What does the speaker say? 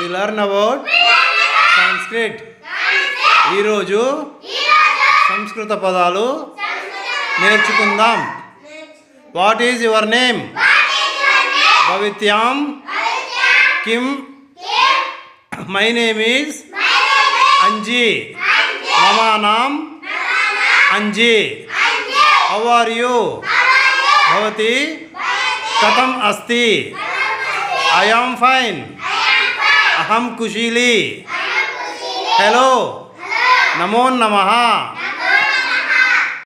we learn about Sanskrit ఈరోజు సంస్కృత పదాలు నేర్చుకుందాం వాట్ ఈజ్ యువర్ నేమ్ భవిత్యాం కిమ్ మై నేమ్ ఈజ్ అంజీ మమ నామ్ అంజీ హౌ ఆర్ యూ భవతి కథం అస్తి ఐ ఆమ్ ఫైన్ అహం కుశీలి హలో నమో నమః